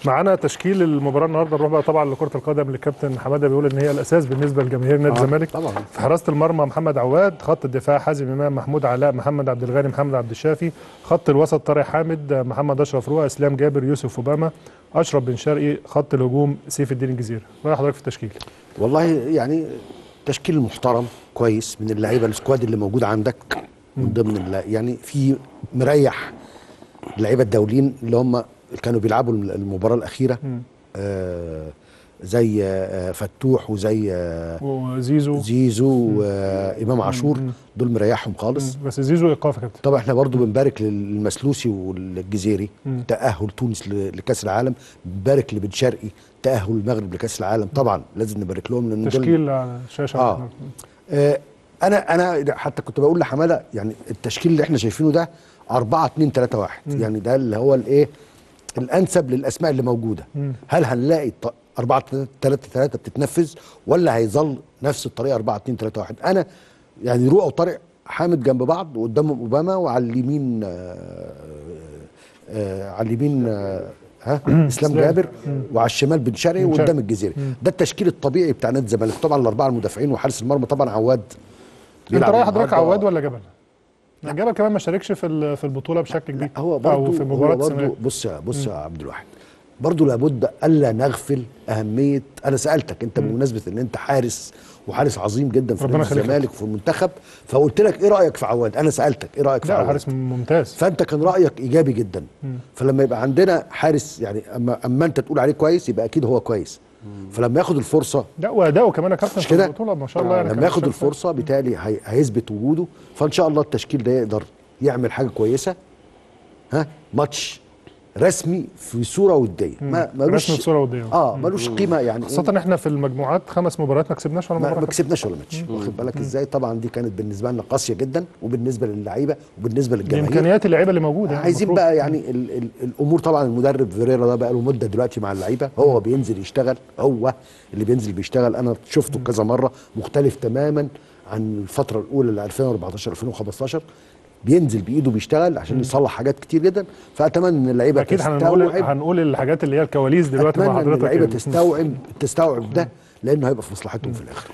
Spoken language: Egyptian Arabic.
معانا تشكيل المباراه النهارده نروح بقى طبعا لكره القدم اللي كابتن حماده بيقول ان هي الاساس بالنسبه لجماهير نادي آه، الزمالك طبعا. في حراسه المرمى محمد عواد خط الدفاع حازم امام محمود علاء محمد عبد الغني محمد عبد الشافي خط الوسط طارق حامد محمد اشرف روى اسلام جابر يوسف اوباما اشرف بن شرقي خط الهجوم سيف الدين الجزيري رايح حضرتك في التشكيل والله يعني تشكيل محترم كويس من اللعيبه السكواد اللي موجود عندك من ضمن الل- يعني في مريح اللعيبه الدوليين اللي هم اللي كانوا بيلعبوا المباراه الاخيره آه زي آه فتوح وزي آه وزيزو زيزو وامام عاشور دول مريحهم خالص بس زيزو ايقاف يا كابتن طبعا احنا برضو بنبارك للمسلوسي والجزيري تأهل تونس ل- لكأس العالم بنبارك لبن شرقي تأهل المغرب لكأس العالم طبعا لازم نبارك لهم لان دول تشكيل على الشاشه اه آه، انا انا حتى كنت بقول لحماده يعني التشكيل اللي احنا شايفينه ده 4 2 3 1 يعني ده اللي هو الايه الانسب للاسماء اللي موجوده هل هنلاقي 4 3 3 بتتنفذ ولا هيظل نفس الطريقه 4 2 3 1 انا يعني رؤى وطارق حامد جنب بعض وقدامهم اوباما وعلى اليمين آه، آه، على اليمين آه، ها اسلام جابر وعلى الشمال بن شرقي بن شرقي. وقدام الجزيري ده التشكيل الطبيعي بتاع نادي الزمالك طبعا الاربعه المدافعين وحارس المرمى طبعا عواد انت بيلعب رايح حضرتك النهاردة. عواد ولا جبل؟ لا. جبل كمان ما شاركش في ال- في البطوله بشكل كبير هو برضه او في هو مباراه برضه السنغال بص يا بص يا عبد الواحد برضه لابد الا نغفل اهميه انا سالتك انت بمناسبه ان انت حارس وحارس عظيم جدا في ربنا نادي يخليك. الزمالك وفي المنتخب فقلت لك ايه رايك في عواد انا سالتك ايه رايك في لا عواد حارس ممتاز فانت كان رايك ايجابي جدا فلما يبقى عندنا حارس يعني اما اما انت تقول عليه كويس يبقى اكيد هو كويس فلما ياخد الفرصه لا واداؤه كمان يا كابتن مش في كده البطوله ما شاء الله يعني لما كان ياخد شايف- الفرصه بالتالي هي- هيثبت وجوده فان شاء الله التشكيل ده يقدر يعمل حاجه كويسه ها ماتش رسمي في صوره وديه ما ملوش رسمي في صورة ودية. اه ملوش قيمه يعني خاصه ان احنا في المجموعات خمس مباريات ما كسبناش ولا ما, مباراه ما كسبناش ولا ماتش واخد بالك ازاي طبعا دي كانت بالنسبه لنا قاسيه جدا وبالنسبه للعيبه وبالنسبه للجماهير امكانيات اللعيبه اللي موجوده يعني عايزين المفروض. بقى يعني ال ال الامور طبعا المدرب فيريرا ده بقى له مده دلوقتي مع اللعيبه هو بينزل يشتغل هو اللي بينزل بيشتغل انا شفته كذا مره مختلف تماما عن الفتره الاولى اللي 2014 2015 بينزل بايده بيشتغل عشان يصلح حاجات كتير جدا فاتمنى ان اللعيبه اكيد هنقول هنقول الحاجات اللي هي الكواليس دلوقتي مع اتمنى ان حضرتك اللعيبه يعني. تستوعب تستوعب ده لانه هيبقى في مصلحتهم في الاخر